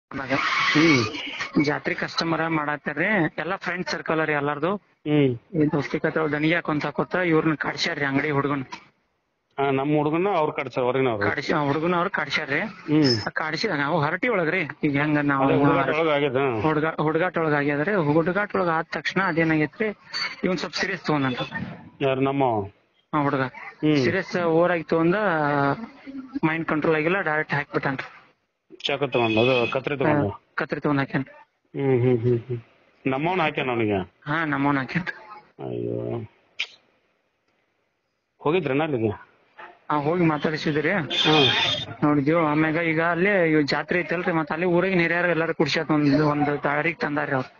ಆಮ್ಯಾಗ ಹ್ಮ್ ಜಾತ್ರೆ ಕಸ್ಟಮರ್ ಮಾಡತ್ತಾರ್ರಿ ಎಲ್ಲಾ ಫ್ರೆಂಡ್ ಸರ್ಕಲ್ ರೀ ಎಲ್ಲಾರ್ದು ಹ್ಮ್ ಈ ದೋಸ್ತಿ ಕತೆ ದನಿಗೆ ಹಾಕೊಂತ ಹಾಕೋತ ಇವ್ರನ್ನ ಕಾಡ್ಸ್ಯಾರ್ರಿ ಅಂಗಡಿ ಹುಡುಗನ್ ಆ, ನಮ್ಮ ಹುಡುಗನ ಅವ್ರ ಕಟ್ಸ ಹೊರಗಿನವ್ರು ಕಾಡ್ಸಿ ಹುಡುಗನ ಅವ್ರು ಕಾಡ್ಸ್ಯಾರ್ರಿ ಹ್ಮ್ ಕಾಡ್ಸಿ ನಾವು ಹರಟಿ ಒಳಗ್ರಿ ಈಗ ಹೆಂಗ ನಾವು ಅದೇ ಹುಡುಗಾಟ ಒಳಗ್ ಆಗ್ಯದ ಹುಡುಗ ಹುಡುಗಾಟ ಒಳಗ ಆಗ್ಯದ್ರಿ ಹುಡುಗಾಟ ಒಳಗ ಆದ ತಕ್ಷಣ ಅದೇನಾಗೈತ್ರಿ ಇವನ್ ಸ್ವಲ್ಪ ಸೀರಿಯಸ್ ತಗೊಂಡಂತ ಯಾರು ನಮ್ಮ ಆ ಹುಡುಗ ಹ್ಮ್ ಸೀರಿಯಸ್ ಓವರ್ ಆಗಿ ತಗೊಂಡ ಮೈಂಡ್ ಕಂಟ್ರೋಲ್ ಆಗಿಲ್ಲ ಡೈರೆಕ್ಟ್ ಹಾಕ್ಬಿಟ್ಟನ್ರಿ ಚಾಕು ತಗೊಂಡು ಅದು ಕತ್ರಿ ತಗೊಂಡು ಕತ್ರಿ ತಗೊಂಡ್ ಹಾಕ್ಯಾನ ಹ್ಮ್ ಹ್ಮ್ ಹ್ಮ್ ಹ್ಮ್ ನಮ್ಮವನ್ ಹಾಕ್ಯಾನ ಅವನಿಗೆ ಹಾ ನಮ್ಮವನ್ ಹಾಕ್ಯಾನ್ರಿ ಅಯ್ಯೋ ಹೋಗಿದ್ರನ ಅಲ್ಲಿಗೆ ಆ ಹೋಗಿ ಮಾತಾಡಿಸಿದ್ರಿ ಹ್ಮ್ ನೋಡಿದ್ವಿ ಆಮ್ಯಾಗ ಈಗ ಅಲ್ಲೇ ಇವ್ ಜಾತ್ರೆ ಐತಲ್ರಿ ಮತ್ತ ಅಲ್ಲಿ ಊರಾಗಿನ ಹಿರಿಯರು ಎಲ್ಲಾರು ಕುಡ್ಸ್ಯಾತ ಒಂದ್ ಒಂದ್ ತಾರೀಕ್ ತಂದಾರ್ರಿ ಅವ್ರು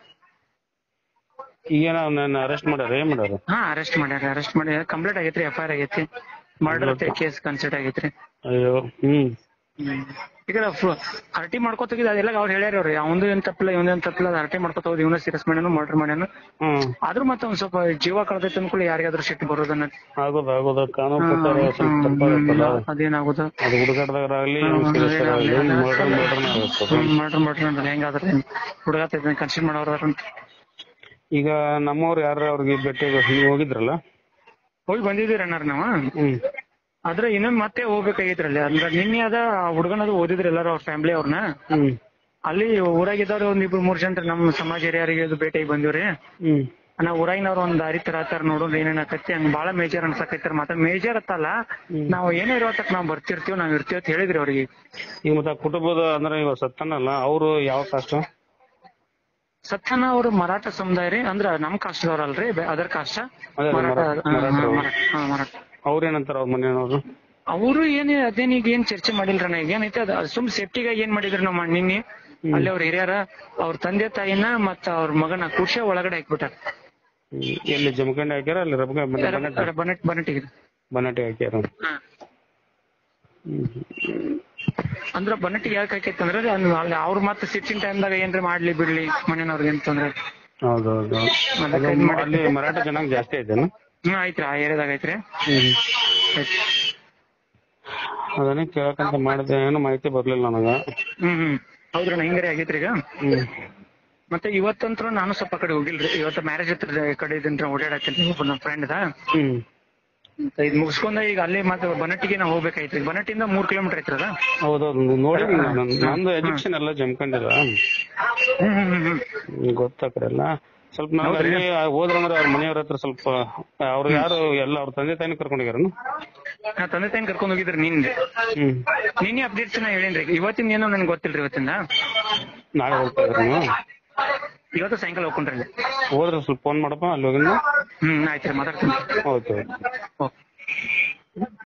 ಈಗೇನ ನನ್ನ ಅರೆಸ್ಟ್ ಮಾಡ್ಯಾರ ಏನ್ ಮಾಡ್ಯಾರ ಹಾ ಅರೆಸ್ಟ್ ಮಾಡ್ಯಾರ ಅರೆಸ್ಟ್ ಮಾಡಿ ಕಂಪ್ಲೀಟ್ ಆಗೈತ್ರಿ ಎಫ್ ಐ ಆರ್ ಆಗೈತಿ ಮರ್ಡರ್ ಕೇಸ್ ಕನ್ಸಿಡರ್ ಆಗೈತ್ರಿ ಅಯ್ಯೋ ಹ್ಮ್ ಈಗ ಹರಟಿ ಮಾಡ್ಕೊತ ಅದೆಲ್ಲ ಅವ್ರು ಹೇಳ್ಯಾರ ಅವ್ರಿ ಅವಂದು ಏನ್ ತಪ್ಪಿಲ್ಲ ಇವಂದು ಏನ್ ತಪ್ಪಿಲ್ಲ ಹರಟಿ ಮಾಡ್ಕೊತ ಹೋದ್ ಇವನ ಸೀರಿಯಸ್ ಮಾಡ್ಯಾನು ಮರ್ಡರ್ ಮಾಡ್ಯಾನು ಹ್ಮ್ ಆದ್ರೂ ಮತ್ತೆ ಒಂದ್ ಸ್ವಲ್ಪ ಜೀವ ಕಳ್ದೈತೆ ಅನ್ಕೊಳ್ಳಿ ಯಾರಿಗಾದ್ರೂ ಸಿಟ್ಟು ಬರೋದನ್ನ ಆಗೋದ ಆಗೋದ ಕಾನೂನು ಪ್ರಕಾರ ಸ್ವಲ್ಪ ತಪ್ಪಾಗತ್ತಲ್ಲ ಅದೇನಾಗುದ ಅದು ಹುಡುಗಾಟದಾಗ ಆಗ್ಲಿ ಸೀರಿಯಸ್ ಆಗ್ಲಿ ಮರ್ಡರ್ ಮರ್ಡರ್ನ ಆಗುತ್ತೆ ಮರ್ಡರ್ ಮಾಡ್ರಿ ಹೆಂಗಾದ್ರಿ ಹುಡುಗಾತ ಕನ್ಸಿಡರ್ ಮಾಡೋರ ಈಗ ನಮ್ಮವ್ರು ಯಾರ ಅವ್ರಿಗೆ ಭೇಟಿ ನೀವು ಹೋಗಿದ್ರಲ್ಲ ಹೋಗಿ ಬಂದಿದ್ದೀರಿ ಅಣ್ಣಾರ ನಾವ ಹ್ಮ್ ಆದ್ರೆ ಇನ್ನೊಂದ್ ಮತ್ತೆ ಹೋಗ್ಬೇಕಾಗೈತ್ರಲ್ಲಿ ಅಂದ್ರೆ ನಿನ್ನೆ ಅದ ಹುಡುಗನದು ಓದಿದ್ರಿ ಎಲ್ಲಾರು ಅವ್ರ ಫ್ಯಾಮಿಲಿ ಅವ್ರನ್ನ ಹ್ಮ್ ಅಲ್ಲಿ ಊರಾಗಿದ್ದವ್ರು ಒಂದ್ ಇಬ್ರು ಮೂರ್ ಜನ ನಮ್ಮ ಸಮಾಜ ಹಿರಿಯರಿಗೆ ಅದು ಭೇಟಿಯಾಗಿ ಬಂದಿವ್ರಿ ಹ್ಮ್ ನಾ ಊರಾಗಿನವ್ರು ಒಂದ್ ದಾರಿ ತರ ಆತರ ನೋಡೋಣ ಏನೇನ್ ಆಕತಿ ಹಂಗ ಬಾಳ ಮೇಜರ್ ಅನ್ಸಕೈತಾರ ಮಾತ್ರ ಮೇಜರ್ ಅತ್ತಲ್ಲ ನಾವ್ ಏನೇ ಇರೋತಕ್ ನಾವ್ ಬರ್ತಿರ್ತೀವಿ ನಾವ್ ಇರ್ತೀವಿ ಅಂತ ಹೇಳಿದ್ರಿ ಅವ್ರಿಗೆ ಈಗ ಮತ್ತೆ ಆ ಕುಟುಂಬದ ಅಂದ್ರೆ ಇವಾಗ ಸತ್ತನಲ್ಲ ಅವ್ರು ಯಾವ ಕಾಸ್ಟ್ ಸತ್ಯನ ಅವ್ರು ಮರಾಠ ಸಮುದಾಯ ರೀ ಅಂದ್ರ ನಮ್ ಕಾಸ್ಟ್ ಅಲ್ರಿ ಅದರ್ ಕಾಸ್ಟ್ ಅದೇ ಮರಾಠ ಮರಾಠ- ಹಾ, ಮರಾಠರು. ಮರಾಠ ಹಾ, ಮರಾಠ ಅವ್ರ ಏನಂತಾರ ಅವ್ರ ಮನೆಯವರು ಅವರು ಏನ್ ಅದೇನ್ ಈಗ ಏನ್ ಚರ್ಚೆ ಮಾಡಿಲ್ರ ನಾ ಈಗ ಏನೈತೆ ಅದ್ ಸುಮ್ ಸೇಫ್ಟಿಗಾಗಿ ಏನ್ ಮಾಡಿದ್ರಿ ನಾವ್ ನಿನ್ನೆ ಅಲ್ಲಿ ಅವ್ರ ಹಿರಿಯರ ಅವ್ರ ತಂದೆ ತಾಯಿನ ಮತ್ತ ಅವ್ರ ಮಗನ ಕುರ್ಶ ಒಳಗಡೆ ಹಾಕ್ಬಿಟ್ಟಾರ ಎಲ್ಲಿ ಜಮಖಂಡಿ ಹಾಕ್ಯಾರ ಅಲ್ಲಿ ರಬ್ಗ ಬನ್ನಟ್ಟಿ ಬನಟ್ ಬನಟಿಗೆ ಬನ್ನಟ್ಟಿ ಹಾಕ್ಯಾರ ಹಾ ಹ್ಮ್ ಅಂದ್ರ ಬನಟ್ಟಿಗೆ ಯಾಕೆ ಹಾಕೈತಿ ಅಂದ್ರೆ ಅಲ್ಲಿ ಅಲ್ಲಿ ಅವ್ರ ಮತ್ತೆ ಸಿಟ್ಟಿನ ಟೈಮ್ದಾಗ ಏನ್ರಿ ಮಾಡ್ಲಿ ಬಿಡ್ಲಿ ಮನೆಯವ್ರಿಗೆ ಏನ್ ತೊಂದ್ರೆ ಹೌದೌದು ಅದಕ್ಕೆ ಇದ್ ಮಾಡಿ- ಅಲ್ಲಿ ಮರಾಠ ಜನಾಂಗ ಜಾಸ್ತಿ ಐತೆನ ಹ್ಮ್ ಐತ್ರಿ ಆ ಏರಿಯಾದಾಗ ಐತ್ರಿ ಹ್ಮ್ ಐತ್. ಅದನ್ನೇ ಕೇಳಕಂತ ಮಾಡಿದೆ ಏನು ಮಾಹಿತಿ ಬರ್ಲಿಲ್ಲ ನನಗ ಹ್ಮ್ ಹ್ಮ್ ಹೌದ್ರಿ ನಾ ಹಿಂಗಾರಿ ಆಗೈತ್ರಿ ಈಗ ಹ್ಮ್ ಮತ್ತೆ ಇವತ್ತಂತ್ರ ನಾನು ಸ್ವಲ್ಪ ಆ ಕಡೆ ಹೋಗಿಲ್ರಿ ಇವತ್ತು ಮ್ಯಾರೇಜ್ ಹತ್ರ ಕಡೆ ಇದನ್ರಿ ಓಡಾಡತ್ತೀನಿ ಒಬ್ಬ ನಮ್ಮ ಫ್ರೆಂಡ್ ದ ಹ್ಮ್ ಇದ್ ಮುಗಿಸ್ಕೊಂಡ ಈಗ ಅಲ್ಲಿ ಮತ್ತೆ ಬನಟ್ಟಿಗೆ ನಾವು ಹೋಗ್ಬೇಕಾಯ್ತ್ರಿ ಬನಟ್ಟಿಂದ ಮೂರ್ ಕಿಲೋಮೀಟರ್ ಐತ್ರಿ ಅದ ಹೌದೌದು ನೋಡಿ ನಂದು ಎಜುಕೇಶನ್ ಎಲ್ಲ ಜಮಖಂಡಿದ ಹ್ಮ್ ಹ್ಮ್ ಹ್ಮ್ ಹ್ಮ್ ಗೊತ್ತಾಕ್ರಲ್ಲ ಸ್ವಲ್ಪ ನಾನು ಅಲ್ಲಿ ಹೋದ್ರಂದ್ರೆ ಅವ್ರ ಮನೆಯವ್ರ ಹತ್ರ ಸ್ವಲ್ಪ ಅವ್ರು ಯಾರು ಎಲ್ಲ ಅವ್ರ ತಂದೆ ತಾಯಿನ ಕರ್ಕೊಂಡಿಗಾರನು ನಾ ತಂದೆ ತಾಯಿನ ಕರ್ಕೊಂಡ್ ಹೋಗಿದ್ರಿ ನಿನ್ನೆ ಹ್ಮ್ ನಿನ್ನೆ ಅಪ್ಡೇಟ್ಸ್ ನಾ ಹೇಳೇನ್ರಿ ಇವತ್ತಿನ ಏನೋ ನನ್ಗೆ ಗೊತ್ತಿಲ್ರಿ ಇವತ್ತಿಂದ ನಾಳೆ ಹೋಗ್ತಾ ಇದ್ರಿ ನೀವು ಇವತ್ತು ಸಾಯಂಕಾಲ ಹೋಗ್ಕೊಂಡ್ರಿ ಅಲ್ಲಿ. ಹೋದ್ರೆ ಸ್ವಲ್ಪ ಫೋನ್ ಮಾಡಪ್ಪ ಅಲ್ಲಿ ಹೋಗಿನ ಹ್ಮ್ ಆಯ್ತ್ರಿ ಮಾತಾಡ್ತೀನಿ ಓಕೆ ಓಕೆ ಓಕೆ